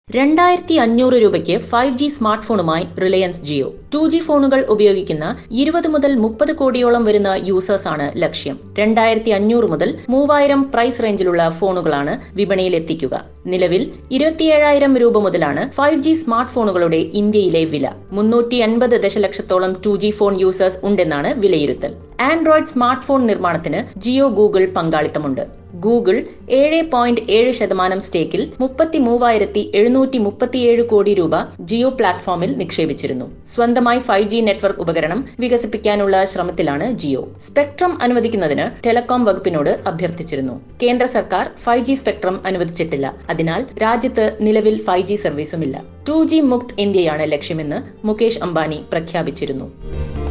രണ്ടായിരത്തി അഞ്ഞൂറ് രൂപയ്ക്ക് ഫൈവ് ജി സ്മാർട്ട് ഫോണുമായി റിലയൻസ് ജിയോ ടു ജി ഫോണുകൾ ഉപയോഗിക്കുന്ന ഇരുപത് മുതൽ മുപ്പത് കോടിയോളം വരുന്ന യൂസേഴ്സ് ആണ് ലക്ഷ്യം രണ്ടായിരത്തി അഞ്ഞൂറ് മുതൽ മൂവായിരം പ്രൈസ് റേഞ്ചിലുള്ള ഫോണുകളാണ് വിപണിയിൽ എത്തിക്കുക നിലവിൽ ഇരുപത്തിയേഴായിരം രൂപ മുതലാണ് ഫൈവ് ജി സ്മാർട്ട് ഫോണുകളുടെ ഇന്ത്യയിലെ വില മുന്നൂറ്റി അൻപത് ദശലക്ഷത്തോളം ടു ജി ഫോൺ യൂസേഴ്സ് ഉണ്ടെന്നാണ് വിലയിരുത്തൽ ആൻഡ്രോയിഡ് സ്മാർട്ട് ഫോൺ നിർമ്മാണത്തിന് ജിയോ ഗൂഗിൾ പങ്കാളിത്തമുണ്ട് ഗൂഗിൾ ഏഴ് പോയിന്റ് ഏഴ് ശതമാനം സ്റ്റേക്കിൽ മുപ്പത്തി മൂവായിരത്തി എഴുന്നൂറ്റി മുപ്പത്തിയേഴ് കോടി രൂപ ജിയോ പ്ലാറ്റ്ഫോമിൽ നിക്ഷേപിച്ചിരുന്നു സ്വന്തമായി ഫൈവ് ജി നെറ്റ്വർക്ക് ഉപകരണം വികസിപ്പിക്കാനുള്ള ശ്രമത്തിലാണ് ജിയോ സ്പെക്ട്രം അനുവദിക്കുന്നതിന് ടെലകോം വകുപ്പിനോട് അഭ്യർത്ഥിച്ചിരുന്നു കേന്ദ്ര സർക്കാർ ഫൈവ് ജി സ്പെക്ട്രം അനുവദിച്ചിട്ടില്ല അതിനാൽ രാജ്യത്ത് നിലവിൽ ഫൈവ് ജി സർവീസുമില്ല ടു ജി മുക്ത് ഇന്ത്യയാണ് ലക്ഷ്യമെന്ന് മുകേഷ് അംബാനി പ്രഖ്യാപിച്ചിരുന്നു